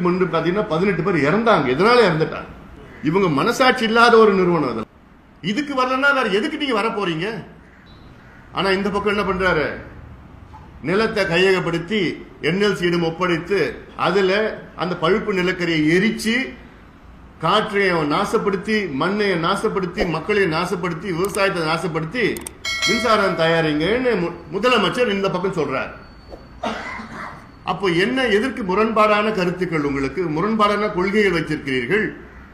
முன்பு பாத்தீங்கன்னா பதினெட்டு பேர் இறந்தாங்க இதனால இறந்துட்டாங்க இவங்க மனசாட்சி இல்லாத ஒரு நிறுவனம் அது இதுக்கு வரலன்னா வேற எதுக்கு நீங்க வர போறீங்க ஆனா இந்த பக்கம் என்ன பண்றாரு நிலத்தை கையகப்படுத்தி என்எல்சியிடம் ஒப்படைத்து அதுல அந்த பழுப்பு நிலக்கரியை எரிச்சு காற்றையை நாசப்படுத்தி மண்ணை நாசப்படுத்தி மக்களை நாசப்படுத்தி விவசாயத்தை நாசப்படுத்தி மின்சாரம் தயாரிங்கன்னு மு- முதலமைச்சர் இந்த பக்கம் சொல்றார் அப்போ என்ன எதற்கு முரண்பாடான கருத்துக்கள் உங்களுக்கு முரண்பாடான கொள்கைகள் வச்சிருக்கிறீர்கள்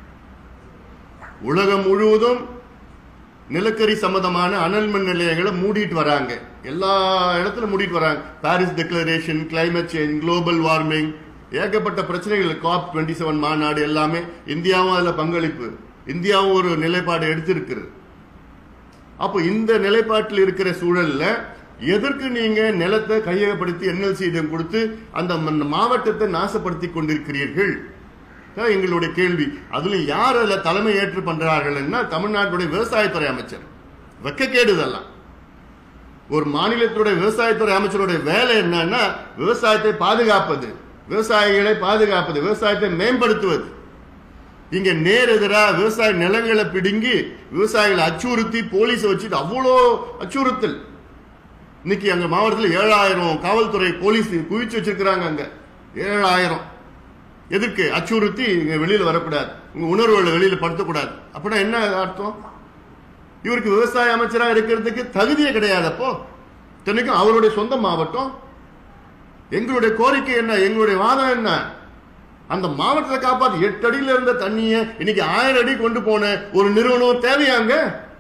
உலகம் முழுவதும் நிலக்கரி சம்பந்தமான அனல் மின் நிலையங்களை மூடிட்டு வராங்க எல்லா இடத்துல மூடிட்டு வராங்க Paris declaration climate change global warming ஏகப்பட்ட பிரச்சனைகள் காப் டுவெண்ட்டி செவன் மாநாடு எல்லாமே இந்தியாவும் அதுல பங்களிப்பு இந்தியாவும் ஒரு நிலைப்பாடு எடுத்திருக்கிறது அப்போ இந்த நிலைப்பாட்டில் இருக்கிற சூழல்ல எதற்கு நீங்க நிலத்தை கையகப்படுத்தி என்எல்சியிடம் கொடுத்து அந்த ம- மாவட்டத்தை நாசப்படுத்தி கொண்டிருக்கிறீர்கள் தான் எங்களுடைய கேள்வி அதுல யார் அதுல தலைமை ஏற்று பண்றார்கள்னா தமிழ்நாட்டுடைய விவசாயத்துறை அமைச்சர் வெக்கக்கேடு இதெல்லாம் ஒரு மாநிலத்துடைய விவசாயத்துறை அமைச்சருடைய வேலை என்னன்னா விவசாயத்தை பாதுகாப்பது விவசாயிகளை பாதுகாப்பது விவசாயத்தை மேம்படுத்துவது இங்க நேர் எதிரா விவசாய நிலங்களை பிடுங்கி விவசாயிகளை அச்சுறுத்தி போலீஸை வச்சுட்டு அவ்வளோ அச்சுறுத்தல் இன்னைக்கு அங்க மாவட்டத்தில் ஏழாயிரம் காவல்துறை போலீஸ் குவிச்சு வச்சிருக்கிறாங்க அங்க ஏழாயிரம் எதுக்கு அச்சுறுத்தி இங்க வெளியில வரக்கூடாது உங்க உணர்வுகளை வெளியில படுத்தக்கூடாது அப்படின்னா என்ன அர்த்தம் இவருக்கு விவசாய அமைச்சரா இருக்கிறதுக்கு தகுதியே கிடையாது அப்போ இத்தனைக்கும் அவருடைய சொந்த மாவட்டம் எங்களுடைய கோரிக்கை என்ன எங்களுடைய வாதம் என்ன அந்த மாவட்டத்தை காப்பாத்து எட்டு அடியில இருந்த தண்ணிய இன்னைக்கு ஆயிரம் அடி கொண்டு போன ஒரு நிறுவனம் தேவையாங்க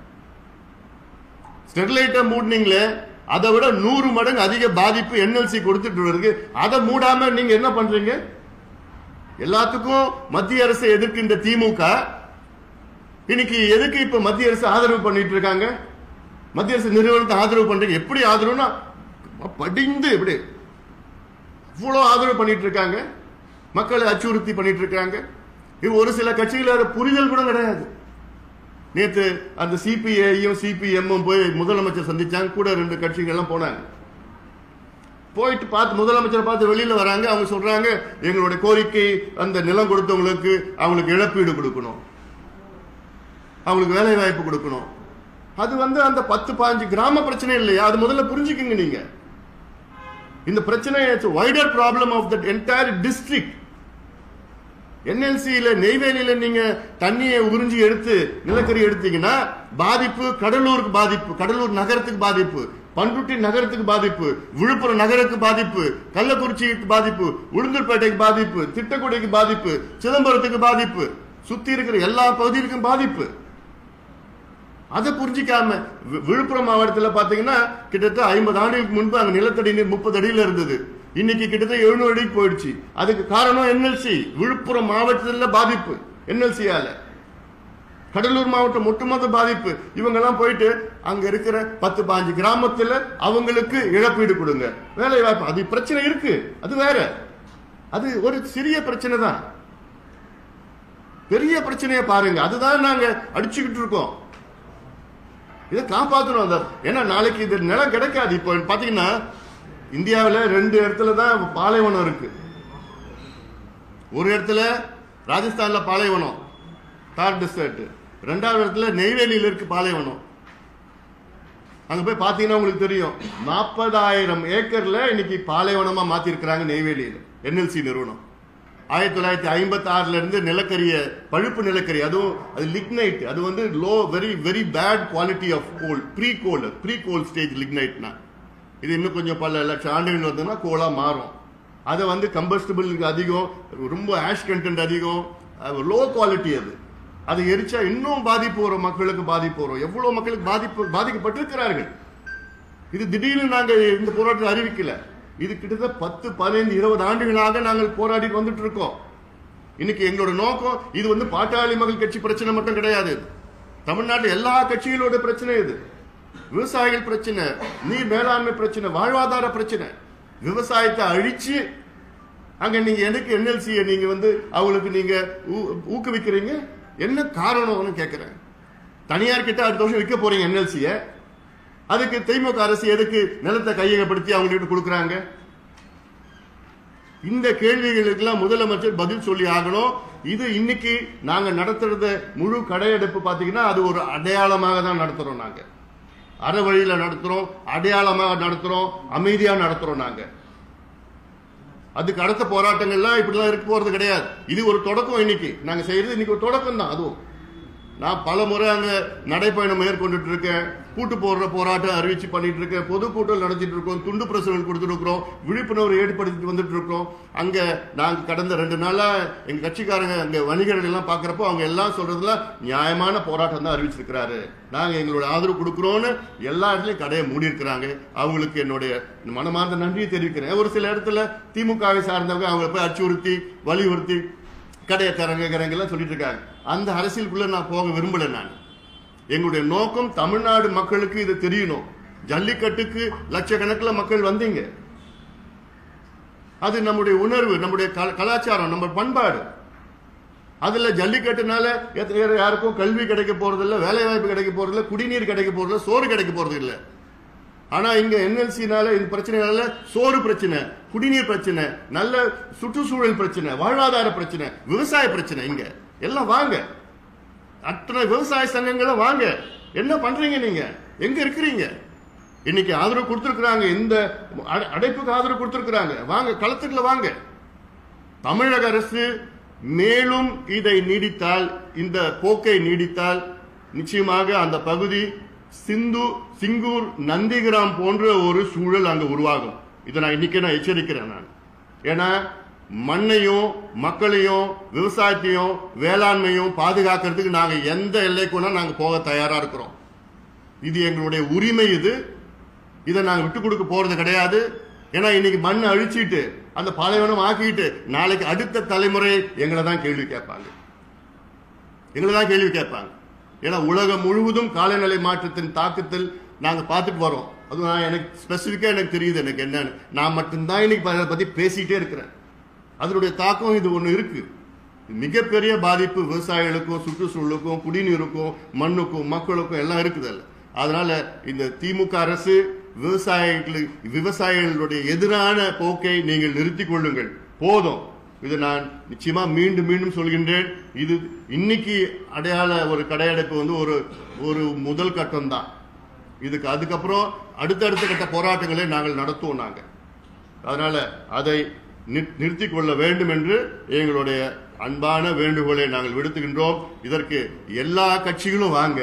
ஸ்டெர்லைட்டை மூடினீங்களே அதை விட நூறு மடங்கு அதிக பாதிப்பு என்எல்சி கொடுத்துட்டு இருக்கு அதை மூடாம நீங்க என்ன பண்றீங்க எல்லாத்துக்கும் மத்திய அரசை எதிர்க்கின்ற திமுக இன்னைக்கு எதுக்கு இப்ப மத்திய அரசு ஆதரவு பண்ணிட்டு இருக்காங்க மத்திய அரசு நிறுவனத்தை ஆதரவு பண்றீங்க எப்படி ஆதரவுனா படிந்து எப்படி இவ்வளவு ஆதரவு பண்ணிட்டு இருக்காங்க மக்களை அச்சுறுத்தி பண்ணிட்டு இருக்காங்க இது ஒரு சில கட்சிகள் அது புரிதல் கூட கிடையாது நேத்து அந்த சிபிஐயும் சிபிஎம்மும் போய் முதலமைச்சர் சந்திச்சாங்க கூட ரெண்டு கட்சிகள்லாம் போனாங்க போயிட்டு பார்த்து முதலமைச்சரை பார்த்து வெளியில வராங்க அவங்க சொல்றாங்க எங்களுடைய கோரிக்கை அந்த நிலம் கொடுத்தவங்களுக்கு அவங்களுக்கு இழப்பீடு கொடுக்கணும் அவங்களுக்கு வேலை வாய்ப்பு கொடுக்கணும் அது வந்து அந்த பத்து பாஞ்சு கிராம பிரச்சனை இல்லையா அது முதல்ல புரிஞ்சுக்குங்க நீங்க இந்த பிரச்சனை wider problem of that entire district என்எல்சியில நெய்வேலியில நீங்க தண்ணியை உறிஞ்சி எடுத்து நிலக்கரி எடுத்தீங்கன்னா பாதிப்பு கடலூருக்கு பாதிப்பு கடலூர் நகரத்துக்கு பாதிப்பு பண்ருட்டி நகரத்துக்கு பாதிப்பு விழுப்புரம் நகருக்கு பாதிப்பு கள்ளக்குறிச்சிக்கு பாதிப்பு உளுந்தூர்பேட்டைக்கு பாதிப்பு திட்டக்குடிக்கு பாதிப்பு சிதம்பரத்துக்கு பாதிப்பு சுத்தி இருக்கிற எல்லா பகுதிகளுக்கும் பாதிப்பு அதை புரிஞ்சிக்காம வி- விழுப்புரம் மாவட்டத்தில் பாத்தீங்கன்னா கிட்டத்தட்ட ஐம்பது ஆண்டுகளுக்கு முன்பு அங்க நிலத்தடி நீர் முப்பது அடியில இருந்தது இன்னைக்கு கிட்டத்தட்ட எழுநூறு அடிக்கு போயிடுச்சு அதுக்கு காரணம் என்எல்சி விழுப்புரம் மாவட்டத்தில் பாதிப்பு என்எல்சியால கடலூர் மாவட்டம் ஒட்டுமொத்த பாதிப்பு இவங்கெல்லாம் போயிட்டு அங்க இருக்கிற பத்து பாஞ்சு கிராமத்துல அவங்களுக்கு இழப்பீடு கொடுங்க வேலை வாய்ப்பு அது பிரச்சனை இருக்கு அது வேற அது ஒரு சிறிய பிரச்சனை தான் பெரிய பிரச்சனையை பாருங்க அதுதான் நாங்க அடிச்சுக்கிட்டு இருக்கோம் இதை காப்பாற்றணும் அந்த ஏன்னா நாளைக்கு இது நிலம் கிடைக்காது இப்போ பாத்தீங்கன்னா இந்தியாவில் ரெண்டு இடத்துல தான் பாலைவனம் இருக்கு ஒரு இடத்துல ராஜஸ்தான்ல பாலைவனம் தார் டெசர்ட் ரெண்டாவது இடத்துல நெய்வேலியில் இருக்கு பாலைவனம் அங்க போய் பாத்தீங்கன்னா உங்களுக்கு தெரியும் நாற்பதாயிரம் ஏக்கர்ல இன்னைக்கு பாலைவனமா மாத்திருக்கிறாங்க நெய்வேலியில் என்எல்சி நிறுவனம் ஆயிரத்தி தொள்ளாயிரத்தி ஐம்பத்தி ஆறுல இருந்து நிலக்கரிய பழுப்பு நிலக்கரி அதுவும் அது லிக்னைட் அது வந்து low very very bad quality of coal pre coal pre coal stage லிக்னைட்னா இது இன்னும் கொஞ்சம் பல லட்சம் ஆண்டுகள் வந்ததுன்னா கோலா மாறும் அதை வந்து கம்பஸ்டபிள் அதிகம் ரொம்ப ஆஷ் கண்டென்ட் அதிகம் லோ குவாலிட்டி அது அது எரிச்சா இன்னும் பாதிப்பு வரும் மக்களுக்கு பாதிப்பு வரும் எவ்வளவு மக்களுக்கு பாதிப்பு பாதிக்கப்பட்டிருக்கிறார்கள் இது திடீர்னு நாங்க இந்த போராட்டத்தை அறிவிக்கல இது கிட்டத்தட்ட பத்து பதினைந்து இருபது ஆண்டுகளாக நாங்கள் போராடி வந்துட்டு இருக்கோம் இன்னைக்கு எங்களோட நோக்கம் இது வந்து பாட்டாளி மக்கள் கட்சி பிரச்சனை மட்டும் கிடையாது தமிழ்நாட்டு எல்லா கட்சிகளோட பிரச்சனை இது விவசாயிகள் பிரச்சனை நீர் மேலாண்மை பிரச்சனை வாழ்வாதார பிரச்சனை விவசாயத்தை அழிச்சு அங்க நீங்க எதுக்கு என்எல்சியை நீங்க வந்து அவங்களுக்கு நீங்க ஊ- ஊக்குவிக்கிறீங்க என்ன காரணம்னு கேட்கிறேன் தனியார் கிட்ட அடுத்த வருஷம் விற்க போறீங்க என்எல்சியை அதுக்கு திமுக அரசு எதுக்கு நிலத்தை கையகப்படுத்தி அவங்ககிட்ட கொடுக்குறாங்க இந்த கேள்விகளுக்கெல்லாம் முதலமைச்சர் பதில் சொல்லி ஆகணும் இது இன்னைக்கு நாங்க நடத்துறத முழு கடையெடுப்பு பாத்தீங்கன்னா அது ஒரு அடையாளமாக தான் நடத்துறோம் நாங்க அற வழியில நடத்துறோம் அடையாளமாக நடத்துறோம் அமைதியா நடத்துறோம் நாங்க அதுக்கு அடுத்த போராட்டங்கள்லாம் இப்படிலாம் இருக்க போறது கிடையாது இது ஒரு தொடக்கம் இன்னைக்கு நாங்க செய்யறது இன்னைக்கு ஒரு தொடக்கம் தான் அதுவும் நான் பல முறை அங்க நடைப்பயணம் மேற்கொண்டுட்டு இருக்கேன் கூட்டு போடுற போராட்டம் அறிவிச்சு பண்ணிட்டு இருக்கேன் பொதுக்கூட்டம் நடத்திட்டு இருக்கோம் துண்டு பிரசுரங்கள் கொடுத்துட்டு இருக்கிறோம் விழிப்புணர்வு ஏற்படுத்திட்டு வந்துட்டு இருக்கோம் அங்க நாங்க கடந்த ரெண்டு நாளா எங்க கட்சிக்காரங்க அங்க வணிகர்கள் எல்லாம் பாக்குறப்போ அவங்க எல்லாம் சொல்றதுல நியாயமான போராட்டம் தான் அறிவிச்சிருக்கிறாரு நாங்க எங்களோட ஆதரவு கொடுக்குறோம்னு எல்லா இடத்துலயும் கடையை மூடி இருக்கிறாங்க அவங்களுக்கு என்னுடைய மனமார்ந்த நன்றியை தெரிவிக்கிறேன் ஒரு சில இடத்துல திமுகவை சார்ந்தவங்க அவங்களை போய் அச்சுறுத்தி வலியுறுத்தி கடையை தரங்க எல்லாம் சொல்லிட்டு இருக்காங்க அந்த அரசியலுக்குள்ள நான் போக விரும்பல நான் எங்களுடைய நோக்கம் தமிழ்நாடு மக்களுக்கு இது தெரியணும் ஜல்லிக்கட்டுக்கு லட்சக்கணக்கில் மக்கள் வந்தீங்க அது நம்முடைய உணர்வு நம்முடைய கல- கலாச்சாரம் நம்ம பண்பாடு அதுல ஜல்லிக்கட்டுனால எத்தனை பேர் யாருக்கும் கல்வி கிடைக்க போறதில்ல வேலை வாய்ப்பு கிடைக்க போறதில்ல குடிநீர் கிடைக்க போறதில்ல சோறு கிடைக்க போறது இல்ல ஆனா இங்க என்எல்சினால இந்த பிரச்சனைனால சோறு பிரச்சனை குடிநீர் பிரச்சனை நல்ல சுற்றுச்சூழல் பிரச்சனை வாழ்வாதார பிரச்சனை விவசாய பிரச்சனை இங்க எல்லாம் வாங்க அத்தனை விவசாய சங்கங்களும் வாங்க என்ன பண்றீங்க நீங்க எங்க இருக்கிறீங்க இன்னைக்கு ஆதரவு கொடுத்திருக்கிறாங்க இந்த அடை- அடைப்புக்கு ஆதரவு கொடுத்திருக்கிறாங்க வாங்க களத்துக்குள்ள வாங்க தமிழக அரசு மேலும் இதை நீடித்தால் இந்த போக்கை நீடித்தால் நிச்சயமாக அந்த பகுதி சிந்து சிங்கூர் நந்திகிராம் போன்ற ஒரு சூழல் அங்க உருவாகும் இதை நான் இன்னைக்கு நான் எச்சரிக்கிறேன் நான் ஏன்னா மண்ணையும் மக்களையும் விவசாயத்தையும் வேளாண்மையும் பாதுகாக்கிறதுக்கு நாங்க எந்த எல்லைக்குன்னா நாங்க போக தயாரா இருக்கிறோம் இது எங்களுடைய உரிமை இது இதை நாங்க விட்டு கொடுக்க போறது கிடையாது ஏன்னா இன்னைக்கு மண்ணை அழிச்சிட்டு அந்த பாலைவனம் ஆக்கிட்டு நாளைக்கு அடுத்த தலைமுறை எங்களை தான் கேள்வி கேட்பாங்க எங்களை தான் கேள்வி கேட்பாங்க ஏன்னா உலகம் முழுவதும் காலநிலை மாற்றத்தின் தாக்கத்தில் நாங்க பார்த்துட்டு வரோம் அது நான் எனக்கு ஸ்பெசிஃபிக்கா எனக்கு தெரியுது எனக்கு என்னன்னு நான் மட்டும்தான் இன்னைக்கு அதை பத்தி பேசிட்டே இருக்கிறேன் அதனுடைய தாக்கம் இது ஒண்ணு இருக்கு மிகப்பெரிய பாதிப்பு விவசாயிகளுக்கும் சுற்றுச்சூழலுக்கும் குடிநீருக்கும் மண்ணுக்கும் மக்களுக்கும் எல்லாம் இருக்குது அதுல. அதனால இந்த திமுக அரசு விவசாயிகளுக்கு விவசாயிகளுடைய எதிரான போக்கை நீங்கள் நிறுத்திக் கொள்ளுங்கள் போதும் இது நான் நிச்சயமா மீண்டும் மீண்டும் சொல்கின்றேன் இது இன்னைக்கு அடையாள ஒரு கடையடைப்பு வந்து ஒரு ஒரு முதல் கட்டம் தான் இதுக்கு அதுக்கப்புறம் அடுத்தடுத்த கட்ட போராட்டங்களை நாங்கள் நடத்துவோம் நாங்கள் அதனால அதை நிற்- நிறுத்திக் கொள்ள வேண்டும் என்று எங்களுடைய அன்பான வேண்டுகோளை நாங்கள் விடுத்துகின்றோம் இதற்கு எல்லா கட்சிகளும் வாங்க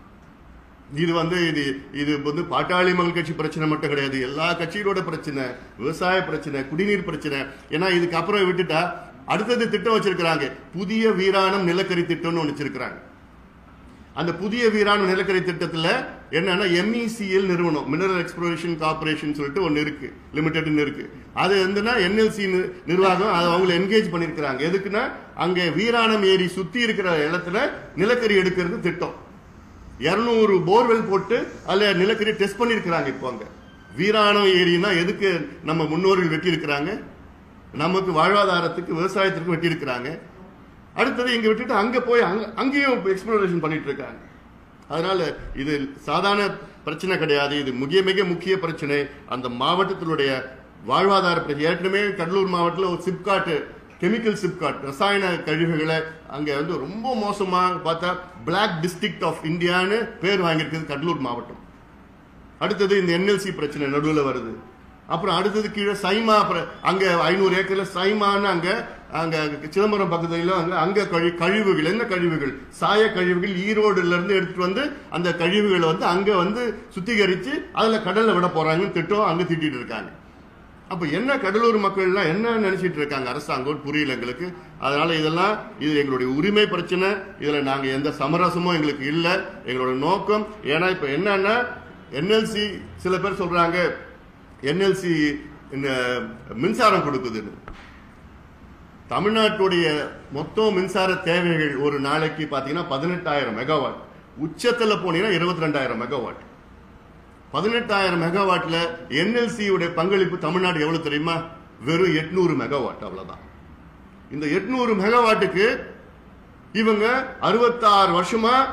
இது வந்து இது இது வந்து பாட்டாளி மக்கள் கட்சி பிரச்சனை மட்டும் கிடையாது எல்லா கட்சிகளோட பிரச்சனை விவசாய பிரச்சனை குடிநீர் பிரச்சனை ஏன்னா இதுக்கு அப்புறம் விட்டுட்டா அடுத்தது திட்டம் வச்சிருக்கிறாங்க புதிய வீராணம் நிலக்கரி திட்டம்னு ஒன்று வச்சிருக்கிறாங்க அந்த புதிய வீராணம் நிலக்கரி திட்டத்துல என்னன்னா எம்இசிஎல் நிறுவனம் மினரல் எக்ஸ்ப்ளோரேஷன் கார்பரேஷன் சொல்லிட்டு ஒன்னு இருக்கு லிமிடெட்னு இருக்கு அது வந்துன்னா என்எல்சி நிர்வாகம் அதை அவங்களை என்கேஜ் பண்ணிருக்கிறாங்க எதுக்குன்னா அங்க வீராணம் ஏரி சுத்தி இருக்கிற இடத்துல நிலக்கரி எடுக்கிறது திட்டம் இருநூறு போர்வெல் போட்டு அதுல நிலக்கரி டெஸ்ட் பண்ணிருக்கிறாங்க இப்போ அங்க வீராணம் ஏரினா எதுக்கு நம்ம முன்னோர்கள் வெட்டி இருக்கிறாங்க நமக்கு வாழ்வாதாரத்துக்கு விவசாயத்திற்கு வெட்டி இருக்கிறாங்க அடுத்தது இங்க விட்டுட்டு அங்க போய் அங்க அங்கேயும் எக்ஸ்ப்ளோரேஷன் பண்ணிட்டு இருக்காங்க அதனால இது சாதாரண பிரச்சனை கிடையாது இது மிக மிக முக்கிய பிரச்சனை அந்த மாவட்டத்தினுடைய வாழ்வாதார பிரச்சனை ஏற்கனவே கடலூர் மாவட்டத்தில் ஒரு சிப்காட் கெமிக்கல் சிப்காட் ரசாயன கழிவுகளை அங்க வந்து ரொம்ப மோசமா பார்த்தா பிளாக் டிஸ்ட்ரிக்ட் ஆஃப் இந்தியான்னு பேர் வாங்கியிருக்குது கடலூர் மாவட்டம் அடுத்தது இந்த என்எல்சி பிரச்சனை நடுவில் வருது அப்புறம் அடுத்தது கீழே சைமா அப்புறம் அங்க ஐநூறு ஏக்கர்ல சைமான்னு அங்க அங்க சிதம்பரம் பக்கத்துல அங்க அங்க கழி கழிவுகள் என்ன கழிவுகள் சாய கழிவுகள் ஈரோடுல இருந்து எடுத்துட்டு வந்து அந்த கழிவுகளை வந்து அங்க வந்து சுத்திகரிச்சு அதுல கடல்ல விட போறாங்கன்னு திட்டம் அங்க திட்டிட்டு இருக்காங்க அப்ப என்ன கடலூர் மக்கள்லாம் என்ன நினைச்சிட்டு இருக்காங்க அரசாங்கம் புரியல எங்களுக்கு அதனால இதெல்லாம் இது எங்களுடைய உரிமை பிரச்சனை இதுல நாங்க எந்த சமரசமும் எங்களுக்கு இல்ல எங்களோட நோக்கம் ஏன்னா இப்ப என்னன்னா என்எல்சி சில பேர் சொல்றாங்க என்எல்சி மின்சாரம் கொடுக்குதுன்னு தமிழ்நாட்டுடைய மொத்தம் மின்சார தேவைகள் ஒரு நாளைக்கு பாத்தீங்கன்னா பதினெட்டாயிரம் மெகாவாட் உச்சத்துல போனீங்கன்னா இருபத்தி ரெண்டாயிரம் மெகாவாட் பதினெட்டாயிரம் மெகாவாட்ல என்எல்சி உடைய பங்களிப்பு தமிழ்நாடு எவ்வளவு தெரியுமா வெறும் எட்நூறு மெகாவாட் அவ்வளவுதான் இந்த எட்நூறு மெகாவாட்டுக்கு இவங்க அறுபத்தாறு வருஷமா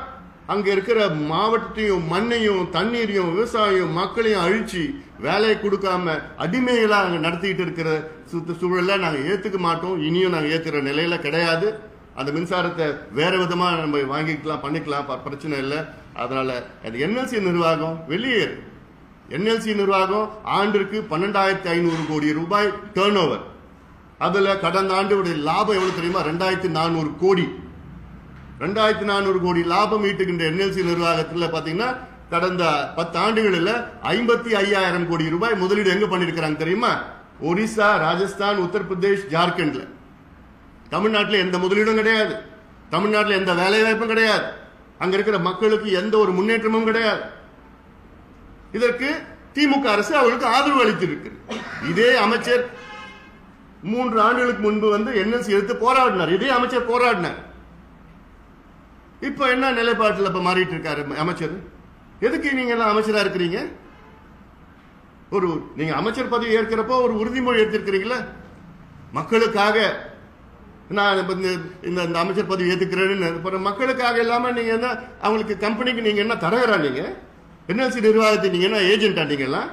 அங்க இருக்கிற மாவட்டத்தையும் மண்ணையும் தண்ணீரையும் விவசாயம் மக்களையும் அழிச்சு வேலையை கொடுக்காம அடிமைகளா அங்க நடத்திட்டு இருக்கிற சுத்த சூழலை நாங்க ஏத்துக்க மாட்டோம் இனியும் நாங்க ஏத்துக்கிற நிலையில கிடையாது அந்த மின்சாரத்தை வேற விதமா நம்ம வாங்கிக்கலாம் பண்ணிக்கலாம் ப- பிரச்சனை இல்லை அதனால அது என்எல்சி நிர்வாகம் வெளியேறு என்எல்சி நிர்வாகம் ஆண்டிற்கு பன்னெண்டாயிரத்தி ஐநூறு கோடி ரூபாய் டேர்ன் ஓவர் அதுல கடந்த ஆண்டு லாபம் எவ்வளவு தெரியுமா ரெண்டாயிரத்தி நானூறு கோடி ரெண்டாயிரத்தி நானூறு கோடி லாபம் ஈட்டுகின்ற என்எல்சி நிர்வாகத்தில் பாத்தீங்கன்னா கடந்த பத்து ஆண்டுகளில் ஐம்பத்தி ஐயாயிரம் கோடி ரூபாய் முதலீடு எங்க பண்ணிருக்கிறாங்க தெரியுமா ஒரிசா ராஜஸ்தான் உத்தரப்பிரதேஷ் ஜார்க்கண்ட்ல தமிழ்நாட்டில் எந்த முதலீடும் கிடையாது தமிழ்நாட்டில் எந்த வேலை வாய்ப்பும் கிடையாது அங்க இருக்கிற மக்களுக்கு எந்த ஒரு முன்னேற்றமும் கிடையாது இதற்கு திமுக அரசு அவர்களுக்கு ஆதரவு அளித்திருக்கு இதே அமைச்சர் மூன்று ஆண்டுகளுக்கு முன்பு வந்து என்எல்சி எடுத்து போராடினார் இதே அமைச்சர் போராடினார் இப்ப என்ன நிலைப்பாட்டில் இப்ப மாறிட்டு இருக்காரு அமைச்சர் எதுக்கு நீங்க எல்லாம் அமைச்சரா இருக்கிறீங்க ஒரு நீங்க அமைச்சர் பதவி ஏற்கிறப்போ ஒரு உறுதிமொழி எடுத்திருக்கிறீங்களா மக்களுக்காக நான் இப்ப இந்த இந்த இந்த அமைச்சர் பதவி ஏத்துக்கிறேன்னு அப்புறம் மக்களுக்காக இல்லாம நீங்க என்ன அவங்களுக்கு கம்பெனிக்கு நீங்க என்ன தரகரா நீங்க என்எல்சி நிர்வாகத்தை நீங்க என்ன ஏஜென்டா நீங்க எல்லாம்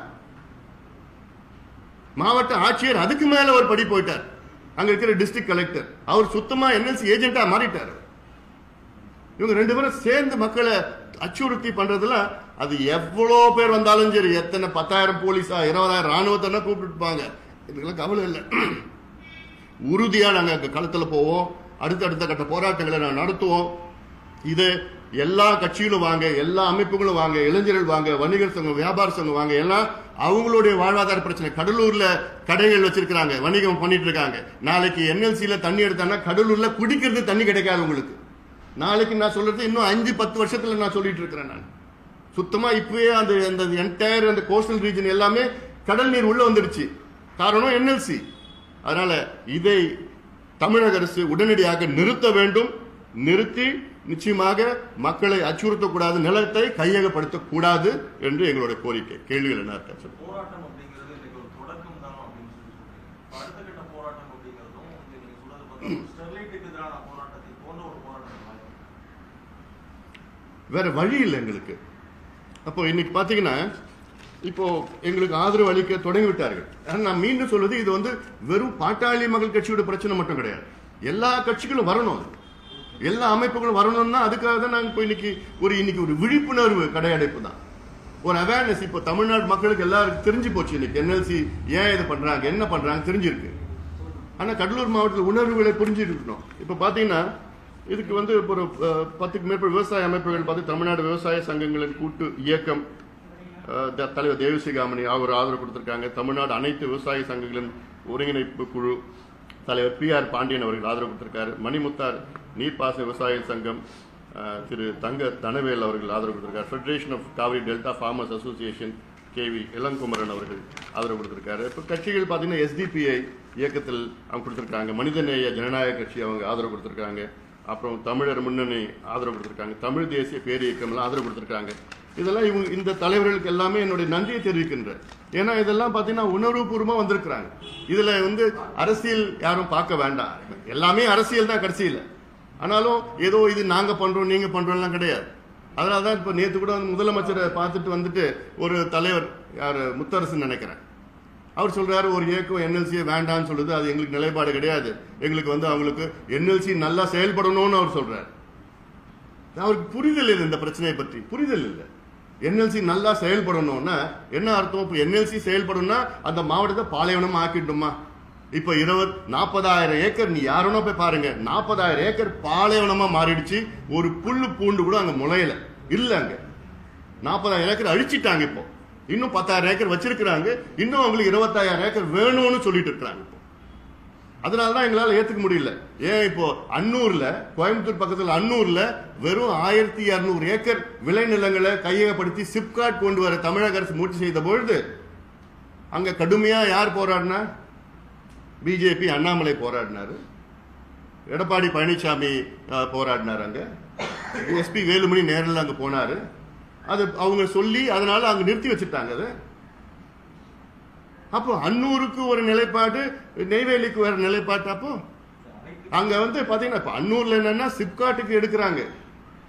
மாவட்ட ஆட்சியர் அதுக்கு மேல ஒரு படி போயிட்டார் அங்க இருக்கிற டிஸ்ட்ரிக்ட் கலெக்டர் அவர் சுத்தமா என்எல்சி ஏஜென்டா மாறிட்டார் இவங்க ரெண்டு பேரும் சேர்ந்து மக்களை அச்சுறுத்தி பண்றதுல அது எவ்வளோ பேர் வந்தாலும் சரி எத்தனை பத்தாயிரம் போலீஸா இருபதாயிரம் ராணுவத்தை கூப்பிட்டுருப்பாங்க இதுக்கெல்லாம் கவலை இல்லை உறுதியா நாங்க அங்க களத்துல போவோம் அடுத்தடுத்த கட்ட போராட்டங்களை நாங்க நடத்துவோம் இது எல்லா கட்சிகளும் வாங்க எல்லா அமைப்புகளும் வாங்க இளைஞர்கள் வாங்க வணிகர் சங்கம் வியாபார சங்கம் வாங்க எல்லாம் அவங்களுடைய வாழ்வாதார பிரச்சனை கடலூர்ல கடைகள் வச்சிருக்காங்க வணிகம் பண்ணிட்டு இருக்காங்க நாளைக்கு என்எல்சியில தண்ணி எடுத்தாங்கன்னா கடலூர்ல குடிக்கிறது தண்ணி கிடைக்காது உங்களுக்கு நாளைக்கு நான் சொல்றது இன்னும் அஞ்சு பத்து வருஷத்துல நான் சொல்லிட்டு இருக்கிறேன் நான் சுத்தமா இப்பவே அந்த அந்த என்டையர் அந்த கோஸ்டல் ரீஜன் எல்லாமே கடல் நீர் உள்ள வந்துடுச்சு காரணம் என்எல்சி அதனால இதை தமிழக அரசு உடனடியாக நிறுத்த வேண்டும் நிறுத்தி நிச்சயமாக மக்களை அச்சுறுத்தக்கூடாது நிலத்தை கையகப்படுத்தக்கூடாது என்று எங்களுடைய கோரிக்கை கேள்விகள் என்ன இருக்கா சொல்லுங்க. போராட்டம் அப்படிங்கிறது இன்னைக்கு ஒரு தொடக்கம் தான் அப்படின்னு சொல்லி சொல்றீங்க இப்ப அடுத்த கட்ட போராட்டம் அப்படிங்கிறதும் வந்து நீங்க சொல்றது பார்த்தா ஸ்டெர்லைட்டுக்கு எதிரான போராட்டத்தை போன்ற ஒரு போராட்டம் வாய்ப்பு வேற வழி இல்லை எங்களுக்கு அப்போ இன்னைக்கு பாத்தீங்கன்னா இப்போ எங்களுக்கு ஆதரவு அளிக்க தொடங்கி விட்டார்கள் ஆனா நான் மீண்டும் சொல்வது இது வந்து வெறும் பாட்டாளி மக்கள் கட்சியோட பிரச்சனை மட்டும் கிடையாது எல்லா கட்சிகளும் வரணும் அது. எல்லா அமைப்புகளும் வரணும்னா அதுக்காக தான் நாங்க இப்போ இன்னைக்கு ஒரு இன்னைக்கு ஒரு விழிப்புணர்வு கடையடைப்பு தான் ஒரு அவேர்னஸ் இப்போ தமிழ்நாடு மக்களுக்கு எல்லாருக்கும் தெரிஞ்சு போச்சு இன்னைக்கு என்எல்சி ஏன் இது பண்றாங்க என்ன பண்றாங்க தெரிஞ்சிருக்கு ஆனா கடலூர் மாவட்டத்தில் உணர்வுகளை புரிஞ்சுட்டு இருக்கணும் இப்ப பாத்தீங்கன்னா இதுக்கு வந்து இப்போ ஒரு அஹ், பத்துக்கு மேற்பட்ட விவசாய அமைப்புகள் பார்த்து தமிழ்நாடு விவசாய சங்கங்களின் கூட்டு இயக்கம் அஹ், த- தலைவர் தேவசிகாமணி அவர் ஆதரவு கொடுத்திருக்காங்க தமிழ்நாடு அனைத்து விவசாய சங்கங்களின் ஒருங்கிணைப்பு குழு தலைவர் பி ஆர் பாண்டியன் அவர்கள் ஆதரவு கொடுத்திருக்காரு மணிமுத்தார் நீர்ப்பாசன விவசாய சங்கம் அஹ், திரு தங்க தனவேல் அவர்கள் ஆதரவு கொடுத்திருக்காரு federation of Cauvery delta farmers association K V Ilangumaran அவர்கள் ஆதரவு கொடுத்திருக்காரு இப்போ கட்சிகள் பார்த்தீங்கன்னா எஸ்டிபிஐ இயக்கத்தில் அவங்க கொடுத்திருக்காங்க மனிதநேய ஜனநாயக கட்சி அவங்க ஆதரவு கொடுத்திருக்காங்க அப்புறம் தமிழர் முன்னணி ஆதரவு கொடுத்திருக்காங்க தமிழ் தேசிய பேர் இயக்கம்லாம் ஆதரவு கொடுத்திருக்காங்க இதெல்லாம் இவங்க இந்த தலைவர்களுக்கு எல்லாமே என்னுடைய நன்றியை தெரிவிக்கின்றேன் ஏன்னா இதெல்லாம் பார்த்தீங்கன்னா உணர்வுபூர்வமாக வந்திருக்கிறாங்க இதுல வந்து அரசியல் யாரும் பார்க்க வேண்டாம் எல்லாமே அரசியல் தான் கடைசியில் ஆனாலும் ஏதோ இது நாங்க பண்றோம் நீங்க பண்றோம்லாம் கிடையாது அதனால தான் இப்போ நேற்று கூட வந்து முதலமைச்சரை பார்த்துட்டு வந்துட்டு ஒரு தலைவர் யார் முத்தரசன் நினைக்கிறேன் அவர் சொல்றாரு ஒரு இயக்கம் என்எல்சியை வேண்டாம்னு சொல்லுது அது எங்களுக்கு நிலைப்பாடு கிடையாது எங்களுக்கு வந்து அவங்களுக்கு என்எல்சி நல்லா செயல்படணும்னு அவர் சொல்றாரு அவருக்கு புரிதல் இல்லை இந்த பிரச்சனையை பற்றி புரிதல் இல்லை என்எல்சி நல்லா செயல்படணும்னா என்ன அர்த்தம் இப்போ என்எல்சி செயல்படணும்னா அந்த மாவட்டத்தை பாலைவனம் ஆக்கிட்டுமா இப்போ இருபது நாற்பதாயிரம் ஏக்கர் நீ யாருன்னா போய் பாருங்க நாற்பதாயிரம் ஏக்கர் பாலைவனமா மாறிடுச்சு ஒரு புல்லு பூண்டு கூட அங்க முளையல இல்ல அங்க நாற்பதாயிரம் ஏக்கர் அழிச்சிட்டாங்க இப்போ இன்னும் பத்தாயிரம் ஏக்கர் வச்சிருக்கிறாங்க இன்னும் அவங்களுக்கு இருபத்தாயிரம் ஏக்கர் வேணும்னு சொல்லிட்டு இருக்கிறாங்க இப்போ அதனால தான் எங்களால் ஏத்துக்க முடியல ஏன் இப்போ அன்னூர்ல கோயம்புத்தூர் பக்கத்துல அன்னூர்ல வெறும் ஆயிரத்தி இருநூறு ஏக்கர் விளைநிலங்களை கையகப்படுத்தி சிப்காட் கொண்டு வர தமிழக அரசு முயற்சி செய்த பொழுது அங்க கடுமையா யார் போராடினா பிஜேபி அண்ணாமலை போராடினாரு எடப்பாடி பழனிசாமி அஹ், போராடினார் அங்க எஸ்பி வேலுமணி நேரில் அங்க போனாரு அது அவங்க சொல்லி அதனால அங்க நிறுத்தி வச்சுட்டாங்க அதை அப்போ அன்னூருக்கு ஒரு நிலைப்பாடு நெய்வேலிக்கு வேற நிலைப்பாட்டு அப்போ அங்க வந்து பாத்தீங்கன்னா இப்ப அன்னூர்ல என்னன்னா சிப்காட்டுக்கு எடுக்கிறாங்க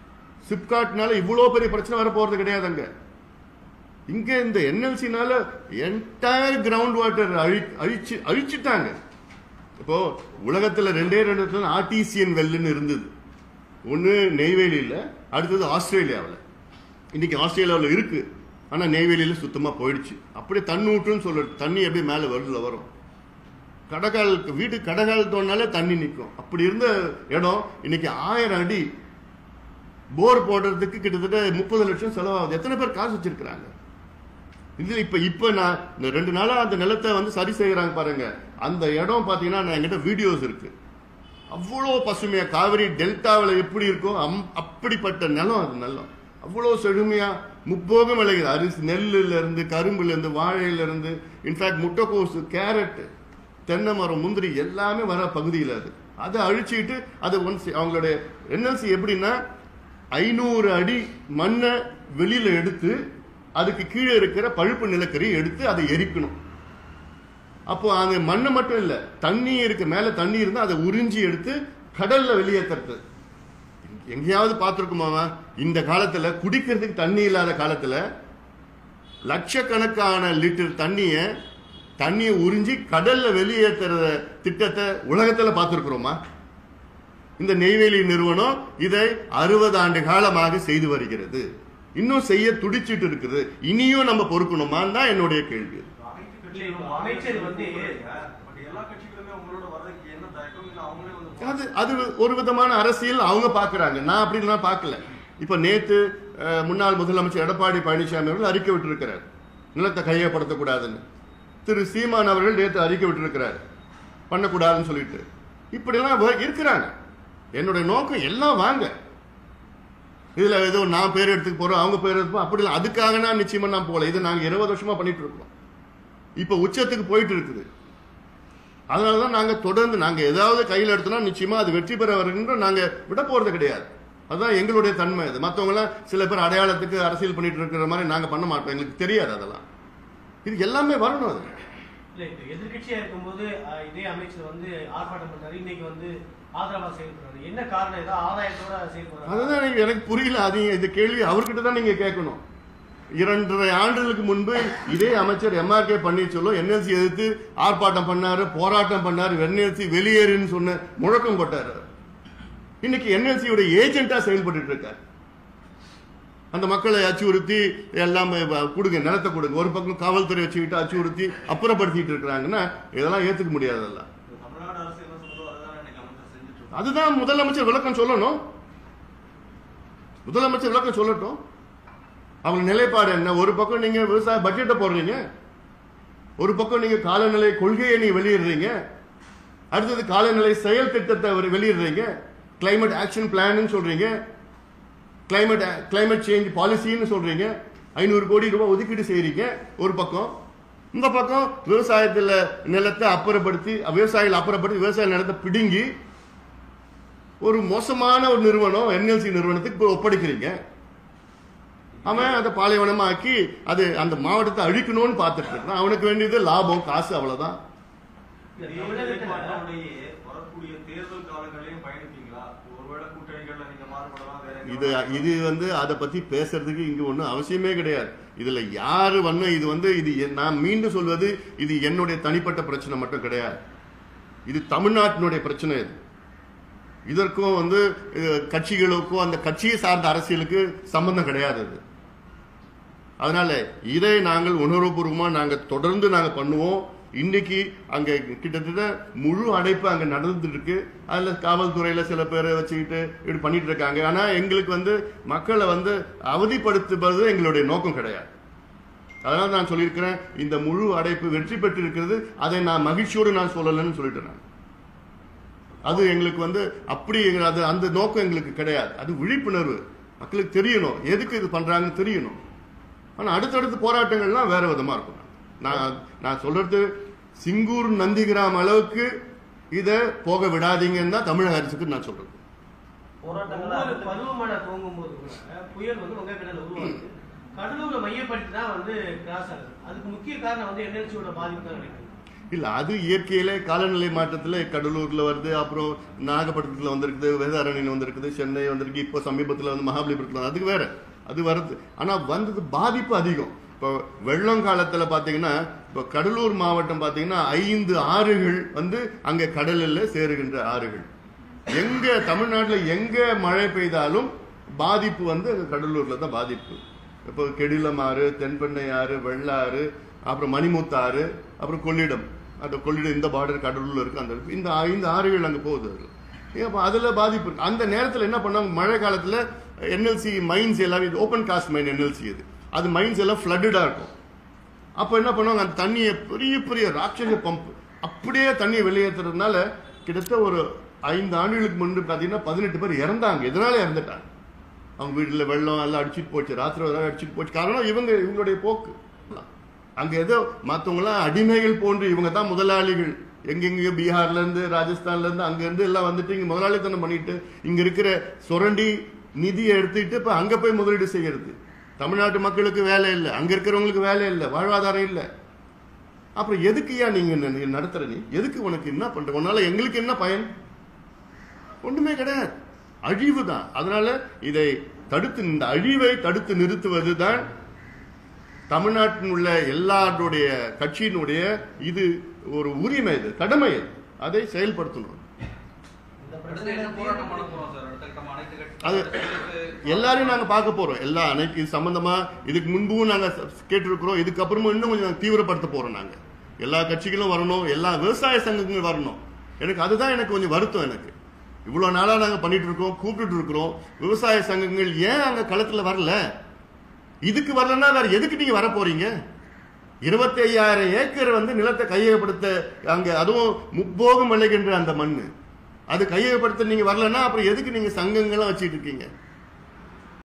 சிப்காட்னால இவ்வளோ பெரிய பிரச்சனை வர போறது கிடையாது அங்க இங்க இந்த என்எல்சினால என்டையர் கிரவுண்ட் வாட்டர் அழி அழிச்சு அழிச்சிட்டாங்க இப்போ உலகத்துல ரெண்டே ரெண்டு இடத்துல ஆர்டிசியன் வெல்லுன்னு இருந்தது ஒன்று நெய்வேலியில் அடுத்தது ஆஸ்திரேலியாவில் இன்னைக்கு ஆஸ்திரேலியாவில் இருக்கு ஆனா நெய்வேலியில் சுத்தமா போயிடுச்சு அப்படியே தண்ணூற்றுன்னு சொல்றது தண்ணி அப்படியே மேலே வருதுல வரும் கடகால் வீட்டு கடகால் தோணாலே தண்ணி நிற்கும் அப்படி இருந்த இடம் இன்னைக்கு ஆயிரம் அடி போர் போடுறதுக்கு கிட்டத்தட்ட முப்பது லட்சம் செலவாகுது எத்தனை பேர் காசு வச்சிருக்கிறாங்க இது இப்ப இப்ப நான் இந்த ரெண்டு நாளா அந்த நிலத்தை வந்து சரி செய்யறாங்க பாருங்க அந்த இடம் பாத்தீங்கன்னா நான் என்கிட்ட வீடியோஸ் இருக்கு அவ்வளோ பசுமையா காவிரி டெல்டாவில் எப்படி இருக்கோ அம் அப்படிப்பட்ட நிலம் அது நிலம் அவ்வளோ செழுமையா முப்போகம் விளையுது அரிசி நெல்லுல இருந்து கரும்புல இருந்து வாழையில இருந்து இன்ஃபேக்ட் முட்டைக்கோசு கேரட் தென்னை மரம் முந்திரி எல்லாமே வர பகுதியில் அது அதை அழிச்சிட்டு அது ஒன்ஸ் அவங்களுடைய என்எல்சி எப்படின்னா ஐநூறு அடி மண்ணை வெளியில எடுத்து அதுக்கு கீழே இருக்கிற பழுப்பு நிலக்கரி எடுத்து அதை எரிக்கணும் அப்போ அந்த மண்ணு மட்டும் இல்ல தண்ணி இருக்கு மேல தண்ணி இருந்தா அதை உறிஞ்சி எடுத்து கடல்ல வெளியேற்றுறது எங்கேயாவது பார்த்துருக்குமாவா இந்த காலத்துல குடிக்கிறதுக்கு தண்ணி இல்லாத காலத்துல லட்சக்கணக்கான லிட்டர் தண்ணிய தண்ணியை உறிஞ்சி கடல்ல வெளியேற்றுற திட்டத்தை உலகத்துல பார்த்துருக்குறோமா இந்த நெய்வேலி நிறுவனம் இதை அறுபது ஆண்டு காலமாக செய்து வருகிறது இன்னும் செய்ய துடிச்சிட்டு இருக்குது இனியும் நம்ம பொறுக்கணுமான்னு தான் என்னுடைய கேள்வி அனைத்து இல்ல, கட்சிகளும் இப்ப அமைச்சர் வந்து பட் எல்லா கட்சிகளுமே உங்களோட வர்றதுக்கு என்ன தயக்கம் இல்ல அவங்களே வந்து அது அது ஒரு விதமான அரசியல் அவங்க பார்க்கறாங்க நான் அப்படிலாம் பார்க்கல இப்ப நேத்து அஹ், முன்னாள் முதலமைச்சர் எடப்பாடி பழனிசாமி அவர்கள் அறிக்கை விட்டிருக்கிறார் நிலத்தை கையப்படுத்தக்கூடாதுன்னு திரு சீமான் அவர்கள் நேத்து அறிக்கை விட்டிருக்கிறார் பண்ணக்கூடாதுன்னு சொல்லிட்டு இப்படிலாம் வ- இருக்கிறாங்க என்னுடைய நோக்கம் எல்லாம் வாங்க இதுல ஏதோ நான் பேர் எடுத்துக்க போறோம் அவங்க பேர் எடுப்போம் அப்படிலாம் அதுக்காக நான் நிச்சயமா நான் போகல இது நாங்க இருபது வருஷமா பண்ணிட்டு இருக்கோம் இப்ப உச்சத்துக்கு போயிட்டு இருக்குது அதனால தான் நாங்கள் தொடர்ந்து நாங்கள் ஏதாவது கையில் எடுத்தோம்னா நிச்சயமா அது வெற்றி பெற வருகின்ற நாங்கள் விட போகிறது கிடையாது அதுதான் எங்களுடைய தன்மை அது மற்றவங்களாம் சில பேர் அடையாளத்துக்கு அரசியல் பண்ணிட்டு இருக்கிற மாதிரி நாங்கள் பண்ண மாட்டோம் எங்களுக்கு தெரியாது அதெல்லாம் இது எல்லாமே வரணும் அது இல்ல இப்ப எதிர்க்கட்சியா இருக்கும்போது அஹ், இதே அமைச்சர் வந்து ஆர்ப்பாட்டம் பண்றாரு இன்னைக்கு வந்து ஆதரவா செயல்படுறாரு என்ன காரணம் ஏதோ ஆதாயத்தோட செயல்படுறாரு அதுதான் எனக்கு- எனக்கு புரியல அது இந்த கேள்வி அவர்கிட்ட தான் நீங்க கேட்கணும் இரண்டரை ஆண்டுகளுக்கு முன்பு இதே அமைச்சர் எம்ஆர்கே பன்னீர்செல்வம் என்எல்சி எதிர்த்து ஆர்ப்பாட்டம் பண்ணாரு போராட்டம் பண்ணாரு என்எல்சி வெளியேறுன்னு சொன்ன முழக்கம் போட்டாரு இன்னைக்கு என்எல்சியோட ஏஜென்ட்டா செயல்பட்டு இருக்காரு அந்த மக்களை அச்சுறுத்தி எல்லாம் வ- கொடுங்க நிலத்தை கொடுங்க ஒரு பக்கம் காவல்துறை வச்சுக்கிட்டு அச்சுறுத்தி அப்புறப்படுத்திட்டு இருக்கிறாங்கன்னா இதெல்லாம் ஏத்துக்க முடியாதெல்லாம் தமிழ்நாடு அரசு என்ன சொல்றதோ அதுதான் இன்னைக்கு அமைச்சர் செஞ்சுட்டு இருக்காங்க. அதுதான் முதலமைச்சர் விளக்கம் சொல்லணும் முதலமைச்சர் விளக்கம் சொல்லட்டும் அவங்க நிலைப்பாடு என்ன ஒரு பக்கம் நீங்க விவசாய பட்ஜெட்டை போடுறீங்க ஒரு பக்கம் நீங்க காலநிலை கொள்கையை நீங்க வெளியிடுறீங்க அடுத்தது காலநிலை செயல் திட்டத்தை அவர் வெளியிடுறீங்க climate ஆக்ஷன் பிளான் சொல்றீங்க climate climate சேஞ்ச் பாலிசின்னு சொல்றீங்க ஐநூறு கோடி ரூபாய் ஒதுக்கீடு செய்றீங்க ஒரு பக்கம் இந்த பக்கம் விவசாயத்துல நிலத்தை அப்புறப்படுத்தி விவசாயிகள் அப்புறப்படுத்தி விவசாய நிலத்தை பிடுங்கி ஒரு மோசமான ஒரு நிறுவனம் என்எல்சி நிறுவனத்துக்கு போய் ஒப்படைக்கிறீங்க அவன் அதை பாலைவனமாக்கி அது அந்த மாவட்டத்தை அழிக்கணும்னு பார்த்துட்டு இருக்கான் அவனுக்கு வேண்டியது லாபம் காசு அவ்வளவுதான் இல்ல, இதே தமிழகத்துல நிலைப்பாட்டோடையே வரக்கூடிய தேர்தல் காலங்களையும் பயணிப்பீங்களா ஒருவேளை கூட்டணிகள்ல நீங்க மாறுபடலாம் வேற எங்க இது இது வந்து அதை பத்தி பேசுறதுக்கு இங்க ஒன்றும் அவசியமே கிடையாது இதுல யாரு வந்து இது வந்து இது என்- நான் மீண்டும் சொல்வது இது என்னுடைய தனிப்பட்ட பிரச்சனை மட்டும் கிடையாது இது தமிழ்நாட்டினுடைய பிரச்சனை இது இதற்கும் வந்து அஹ், கட்சிகளுக்கும் அந்த கட்சியை சார்ந்த அரசியலுக்கு சம்பந்தம் கிடையாது இது அதனால இதை நாங்கள் உணர்வுபூர்வமா நாங்க தொடர்ந்து நாங்க பண்ணுவோம் இன்னைக்கு அங்க கிட்டத்தட்ட முழு அடைப்பு அங்க நடந்துட்டு இருக்கு அதுல காவல்துறையில சில பேரை வச்சுக்கிட்டு இப்படி பண்ணிட்டு இருக்காங்க ஆனா எங்களுக்கு வந்து மக்களை வந்து அவதிப்படுத்துவது எங்களுடைய நோக்கம் கிடையாது அதனால நான் சொல்லியிருக்கிறேன் இந்த முழு அடைப்பு வெற்றி பெற்று இருக்கிறது அதை நான் மகிழ்ச்சியோடு நான் சொல்லலைன்னு சொல்லிட்டேன் நான் அது எங்களுக்கு வந்து அப்படி எங்க- அது அந்த நோக்கம் எங்களுக்கு கிடையாது அது விழிப்புணர்வு மக்களுக்கு தெரியணும் எதுக்கு இது பண்றாங்கன்னு தெரியணும் ஆனா அடுத்தடுத்த போராட்டங்கள்லாம் வேற விதமா இருக்கும் நான் நான் சொல்றது சிங்கூர் நந்திகிராம் அளவுக்கு இதை போக விடாதீங்கன்னு தான் தமிழக அரசுக்கு நான் சொல்றது ஒவ்வொரு பருவமழை துவங்கும் போது கூட புயல் வந்து வங்கக்கடல் உருவாகுது கடலூரை மையப்படுத்தி தான் வந்து கிராஸ் ஆகுது அதுக்கு முக்கிய காரணம் வந்து என்எல்சியோட பாதிப்பு தான் நினைக்கிறேன் இல்ல அது இயற்கையிலே காலநிலை மாற்றத்துல கடலூர்ல வருது அப்புறம் நாகப்பட்டினத்துல வந்திருக்குது வேதாரண்யம் வந்திருக்குது சென்னை வந்திருக்கு இப்போ சமீபத்துல வந்து மகாபலிபுரத்துல வந்து- அதுக்கு வேற அது வருது ஆனா வந்தது பாதிப்பு அதிகம் இப்போ வெள்ளம் காலத்துல பாத்தீங்கன்னா இப்போ கடலூர் மாவட்டம் பாத்தீங்கன்னா ஐந்து ஆறுகள் வந்து அங்க கடலில் சேருகின்ற ஆறுகள் எங்க தமிழ்நாட்டுல எங்க மழை பெய்தாலும் பாதிப்பு வந்து அங்க கடலூர்ல தான் பாதிப்பு இப்போ கெடிலம் ஆறு தென்பெண்ணை ஆறு வெள்ளாறு அப்புறம் மணிமுத்தாறு அப்புறம் கொள்ளிடம் அந்த கொள்ளிடம் இந்த பார்டர் கடலூர்ல இருக்கு அந்த இந்த ஐந்து ஆறுகள் அங்க போகுது அது அப்போ அதுல பாதிப்பு இருக்கு அந்த நேரத்துல என்ன பண்ணாங்க மழை காலத்துல என்எல்சி மைன்ஸ் எல்லாமே ஓப்பன் காஸ்ட் மைன் என்எல்சி அது அது மைன்ஸ் எல்லாம் ஃப்ளட்டடா இருக்கும் அப்போ என்ன பண்ணுவாங்க அந்த தண்ணியை பெரிய பெரிய ராட்சச பம்ப் அப்படியே தண்ணியை வெளியேற்றுறதுனால கிட்டத்தட்ட ஒரு ஐந்து ஆண்டுகளுக்கு முன்பு பார்த்தீங்கன்னா பதினெட்டு பேர் இறந்தாங்க இதனால இறந்துட்டாங்க அவங்க வீட்டில் வெள்ளம் எல்லாம் அடிச்சிட்டு போச்சு ராத்திரி ஒரு நாள் அடிச்சிட்டு போச்சு காரணம் இவங்க இவங்களுடைய போக்கு அங்க ஏதோ மற்றவங்களாம் அடிமைகள் போன்று இவங்க தான் முதலாளிகள் எங்கெங்கயோ பீகார்ல இருந்து ராஜஸ்தான்ல இருந்து அங்க இருந்து எல்லாம் வந்துட்டு இங்க முதலாளித்தனம் பண்ணிட்டு இங்க இருக்கிற சுரண்டி நிதியை எடுத்துக்கிட்டு இப்ப அங்க போய் முதலீடு செய்யறது தமிழ்நாட்டு மக்களுக்கு வேலை இல்லை அங்க இருக்கிறவங்களுக்கு வேலை இல்லை வாழ்வாதாரம் இல்லை அப்புறம் எதுக்கு ஏன் நீங்க ந- நடத்துற நீ எதுக்கு உனக்கு என்ன பண்ற உன்னால எங்களுக்கு என்ன பயன் ஒண்ணுமே கிடையாது அழிவு தான் அதனால இதை தடுத்து இந்த அழிவை தடுத்து நிறுத்துவது தான் தமிழ்நாட்டில் உள்ள எல்லாருடைய கட்சியினுடைய இது ஒரு உரிமை இது கடமை இது அதை செயல்படுத்தணும் இந்த அடுத்து பிரச்சனை என்ன போராட்டம் பண்ண போறோம் சார் அடுத்த கட்டமா அனைத்து கட்சி அது கட்சிகளுக்கு எல்லாரையும் நாங்க பார்க்க போறோம் எல்லா அனைத்து இது சம்பந்தமா இதுக்கு முன்பும் நாங்க ச- கேட்டிருக்கிறோம் இதுக்கப்புறமும் இன்னும் கொஞ்சம் நாங்க தீவிரப்படுத்த போறோம் நாங்க எல்லா கட்சிகளும் வரணும் எல்லா விவசாய சங்கங்களும் வரணும் எனக்கு அதுதான் எனக்கு கொஞ்சம் வருத்தம் எனக்கு இவ்வளவு நாளா நாங்க பண்ணிட்டு இருக்கோம் கூப்பிட்டுட்டு இருக்கிறோம் விவசாய சங்கங்கள் ஏன் அங்க களத்துல வரல இதுக்கு வரலன்னா வேற எதுக்கு நீங்க வர போறீங்க இருபத்தி ஐயாயிரம் ஏக்கர் வந்து நிலத்தை கையகப்படுத்த அங்க அதுவும் முப்போகம் விளைகின்ற அந்த மண்ணு அது கையகப்படுத்த நீங்க வரலன்னா அப்புறம் எதுக்கு நீங்க சங்கங்கள்லாம் வச்சிட்டு இருக்கீங்க